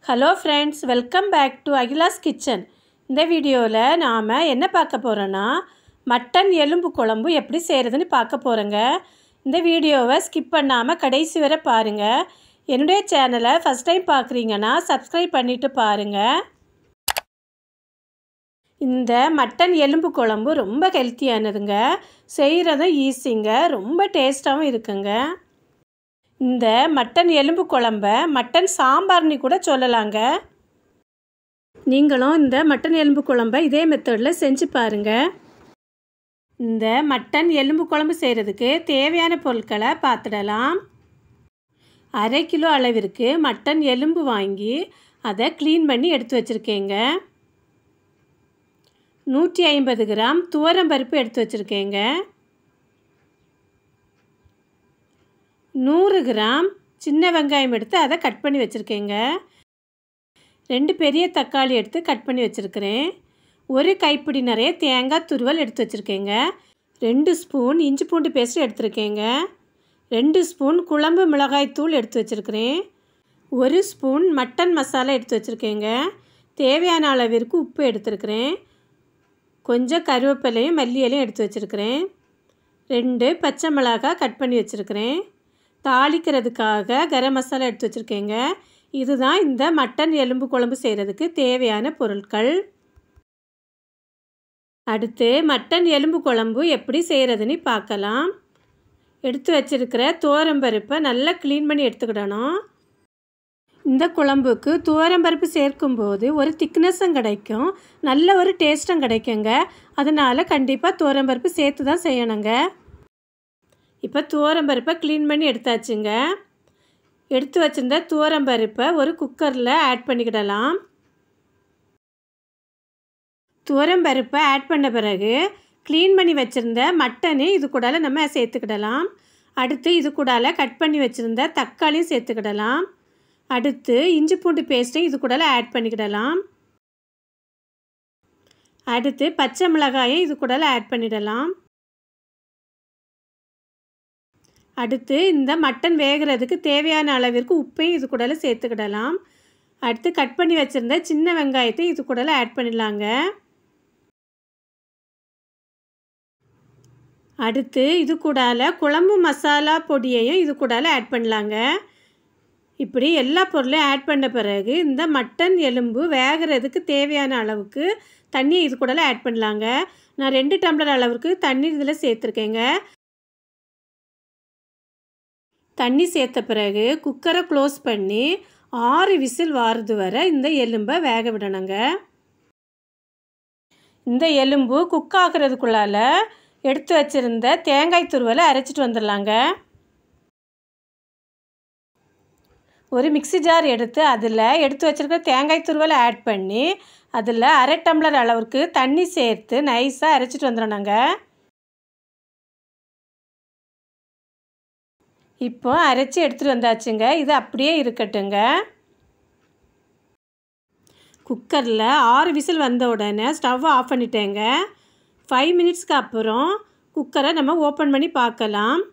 hello friends welcome back to Akila's kitchen இந்த வீடியோவில் நாம் என்ன பார்க்க போகிறோன்னா மட்டன் எலும்பு குழம்பு எப்படி செய்கிறதுன்னு பார்க்க போகிறோங்க இந்த வீடியோவை ஸ்கிப் பண்ணாமல் கடைசி வரை பாருங்கள் என்னுடைய சேனலை ஃபஸ்ட் டைம் பார்க்குறீங்கன்னா சப்ஸ்கிரைப் பண்ணிவிட்டு பாருங்கள் இந்த மட்டன் எலும்பு குழம்பு ரொம்ப ஹெல்த்தியானதுங்க செய்கிறதும் ஈஸிங்க ரொம்ப டேஸ்ட்டாகவும் இருக்குங்க இந்த மட்டன் எலும்பு குழம்ப மட்டன் சாம்பார்னு கூட சொல்லலாங்க நீங்களும் இந்த மட்டன் எலும்பு குழம்ப இதே மெத்தடில் செஞ்சு பாருங்கள் இந்த மட்டன் எலும்பு குழம்பு செய்கிறதுக்கு தேவையான பொருட்களை பார்த்துடலாம் அரை கிலோ அளவிற்கு மட்டன் எலும்பு வாங்கி அதை க்ளீன் பண்ணி எடுத்து வச்சுருக்கேங்க நூற்றி ஐம்பது கிராம் துவரம்பருப்பு எடுத்து வச்சுருக்கேங்க நூறு கிராம் சின்ன வெங்காயம் எடுத்து அதை கட் பண்ணி வச்சுருக்கேங்க ரெண்டு பெரிய தக்காளி எடுத்து கட் பண்ணி வச்சுருக்கிறேன் ஒரு கைப்பிடி நிறைய தேங்காய் துருவல் எடுத்து வச்சுருக்கேங்க ரெண்டு ஸ்பூன் இஞ்சி பூண்டு பேஸ்ட் எடுத்துருக்கேங்க ரெண்டு ஸ்பூன் குழம்பு மிளகாய் தூள் எடுத்து வச்சுருக்கிறேன் ஒரு ஸ்பூன் மட்டன் மசாலா எடுத்து வச்சுருக்கேங்க தேவையான அளவிற்கு உப்பு எடுத்துருக்கிறேன் கொஞ்சம் கருவேப்பிலையும் மல்லியிலையும் எடுத்து வச்சுருக்கிறேன் ரெண்டு பச்சை மிளகாய் கட் பண்ணி வச்சுருக்கிறேன் தாளிக்கிறதுக்காக கரம் மசாலா எடுத்து வச்சுருக்கேங்க இதுதான் இந்த மட்டன் எலும்பு குழம்பு செய்கிறதுக்கு தேவையான பொருட்கள் அடுத்து மட்டன் எலும்பு குழம்பு எப்படி செய்கிறதுன்னு பார்க்கலாம் எடுத்து வச்சுருக்கிற தோரம்பருப்பை நல்லா க்ளீன் பண்ணி எடுத்துக்கிடணும் இந்த குழம்புக்கு துவரம்பருப்பு சேர்க்கும்போது ஒரு திக்னஸும் கிடைக்கும் நல்ல ஒரு டேஸ்ட்டும் கிடைக்குங்க அதனால் கண்டிப்பாக துவரம்பருப்பு சேர்த்து தான் செய்யணுங்க இப்போ துவரம்பருப்பை க்ளீன் பண்ணி எடுத்தாச்சுங்க எடுத்து வச்சுருந்த துவரம்பருப்பை ஒரு குக்கரில் ஆட் பண்ணிக்கிடலாம் துவரம்பருப்பை ஆட் பண்ண பிறகு க்ளீன் பண்ணி வச்சுருந்த மட்டனு இது கூடால நம்ம சேர்த்துக்கிடலாம் அடுத்து இது கூடால கட் பண்ணி வச்சுருந்த தக்காளியும் சேர்த்துக்கிடலாம் அடுத்து இஞ்சி பூண்டு பேஸ்ட்டையும் இது கூடால ஆட் பண்ணிக்கிடலாம் அடுத்து பச்சை மிளகாயும் இது கூடால ஆட் பண்ணிடலாம் அடுத்து இந்த மட்டன் வேகிறதுக்கு தேவையான அளவிற்கு உப்பையும் இது கூடால சேர்த்துக்கிடலாம் அடுத்து கட் பண்ணி வச்சுருந்த சின்ன வெங்காயத்தையும் இது கூடால ஆட் பண்ணிடலாங்க அடுத்து இது கூடால குழம்பு மசாலா பொடியையும் இது கூடால ஆட் பண்ணலாங்க இப்படி எல்லா பொருளையும் ஆட் பண்ண பிறகு இந்த மட்டன் எலும்பு வேகிறதுக்கு தேவையான அளவுக்கு தண்ணியை இது கூடலாம் ஆட் பண்ணலாங்க நான் ரெண்டு டம்ளர் அளவுக்கு தண்ணி இதில் சேர்த்துருக்கேங்க தண்ணி சேர்த்த பிறகு குக்கரை க்ளோஸ் பண்ணி ஆறு விசில் வாரது வரை இந்த எலும்பை வேக விடணுங்க இந்த எலும்பு குக் ஆகிறதுக்குள்ளால எடுத்து வச்சுருந்த தேங்காய் துருவலை அரைச்சிட்டு வந்துடலாங்க ஒரு மிக்சி ஜார் எடுத்து அதில் எடுத்து வச்சுருக்க தேங்காய் துருவலை ஆட் பண்ணி அதில் அரை டம்ளர் அளவுக்கு தண்ணி சேர்த்து நைஸாக அரைச்சிட்டு வந்துடணுங்க இப்போ அரைச்சி எடுத்துகிட்டு வந்தாச்சுங்க இது அப்படியே இருக்கட்டுங்க குக்கரில் ஆறு விசில் வந்த உடனே ஸ்டவ் ஆஃப் பண்ணிட்டேங்க ஃபைவ் மினிட்ஸ்க்கு அப்புறம் குக்கரை நம்ம ஓப்பன் பண்ணி பார்க்கலாம்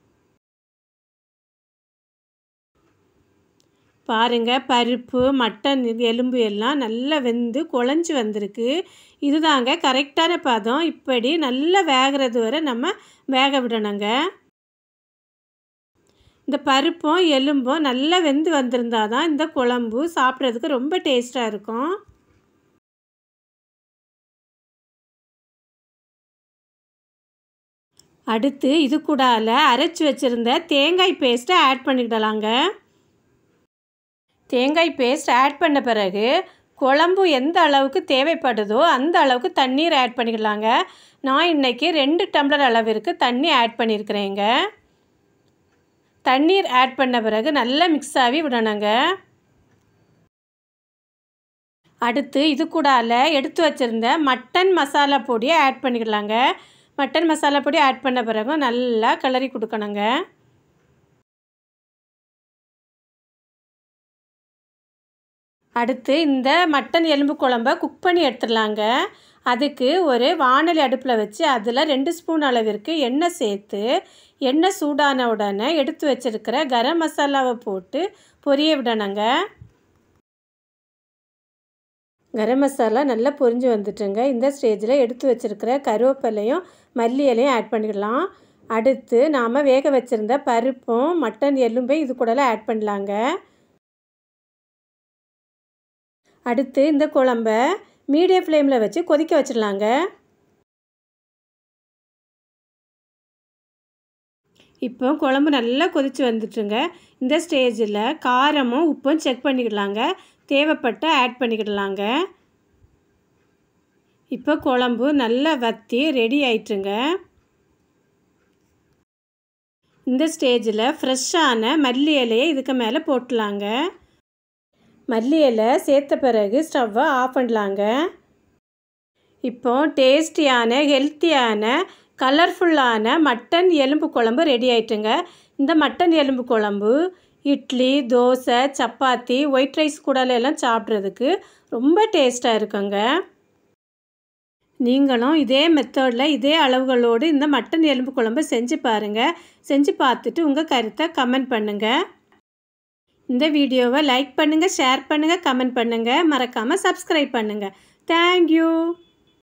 பாருங்கள் பருப்பு மட்டன் எலும்பு எல்லாம் நல்லா வெந்து குழஞ்சி வந்திருக்கு இதுதாங்க கரெக்டான பதம் இப்படி நல்லா வேகிறது வரை நம்ம வேக விடணுங்க இந்த பருப்பும் எலும்பும் நல்லா வெந்து வந்திருந்தால் தான் இந்த குழம்பு சாப்பிட்றதுக்கு ரொம்ப டேஸ்ட்டாக இருக்கும் அடுத்து இது கூடால அரைச்சி வச்சுருந்த தேங்காய் பேஸ்ட்டை ஆட் பண்ணிக்கிடலாங்க தேங்காய் பேஸ்ட் ஆட் பண்ண பிறகு குழம்பு எந்த அளவுக்கு தேவைப்படுதோ அந்த அளவுக்கு தண்ணீர் ஆட் பண்ணிக்கலாங்க நான் இன்றைக்கி ரெண்டு டம்ளர் அளவிற்கு தண்ணி ஆட் பண்ணியிருக்கிறேங்க தண்ணீர் ஆட் பண்ண பிறகு நல்லா மிக்ஸ் ஆகி விடணுங்க அடுத்து இது கூடால எடுத்து வச்சுருந்த மட்டன் மசாலா பொடியை ஆட் பண்ணிக்கலாங்க மட்டன் மசாலா பொடி ஆட் பண்ண பிறகு நல்லா கிளறி கொடுக்கணுங்க அடுத்து இந்த மட்டன் எலும்பு குழம்ப குக் பண்ணி எடுத்துடலாங்க அதுக்கு ஒரு வானொலி அடுப்பில் வச்சு அதில் ரெண்டு ஸ்பூன் அளவிற்கு எண்ணெய் சேர்த்து எண்ணெய் சூடான உடனே எடுத்து வச்சிருக்கிற கரம் மசாலாவை போட்டு பொரிய விடணுங்க கரம் மசாலா நல்லா பொரிஞ்சு வந்துட்டுங்க இந்த ஸ்டேஜில் எடுத்து வச்சுருக்கிற கருவேப்பிலையும் மல்லி இலையும் ஆட் பண்ணிடலாம் அடுத்து நாம் வேக வச்சுருந்த பருப்பும் மட்டன் எலும்பையும் இது கூடலாம் ஆட் பண்ணலாங்க அடுத்து இந்த குழம்ப மீடியம் ஃப்ளேமில் வச்சு கொதிக்க வச்சிடலாங்க இப்போ குழம்பு நல்லா கொதித்து வந்துட்டுங்க இந்த ஸ்டேஜில் காரமும் உப்பும் செக் பண்ணிக்கிடலாங்க தேவைப்பட்ட ஆட் பண்ணிக்கிடலாங்க இப்போ குழம்பு நல்லா வற்றி ரெடி ஆயிட்டுங்க இந்த ஸ்டேஜில் ஃப்ரெஷ்ஷான மல்லி இலையை இதுக்கு மேலே போட்டலாங்க மல்லி இலை சேர்த்த பிறகு ஸ்டவ்வை ஆஃப் பண்ணலாங்க இப்போ டேஸ்டியான ஹெல்த்தியான கலர்ஃபுல்லான மட்டன் எலும்பு குழம்பு ரெடி ஆயிட்டுங்க இந்த மட்டன் எலும்பு குழம்பு இட்லி தோசை சப்பாத்தி ஒயிட் ரைஸ் கூடலாம் சாப்பிட்றதுக்கு ரொம்ப டேஸ்ட்டாக இருக்குங்க நீங்களும் இதே மெத்தடில் இதே அளவுகளோடு இந்த மட்டன் எலும்பு குழம்பு செஞ்சு பாருங்கள் செஞ்சு பார்த்துட்டு உங்கள் கருத்தை கமெண்ட் பண்ணுங்கள் இந்த வீடியோவை லைக் பண்ணுங்கள் ஷேர் பண்ணுங்கள் கமெண்ட் பண்ணுங்கள் மறக்காமல் சப்ஸ்கிரைப் பண்ணுங்கள் தேங்க்யூ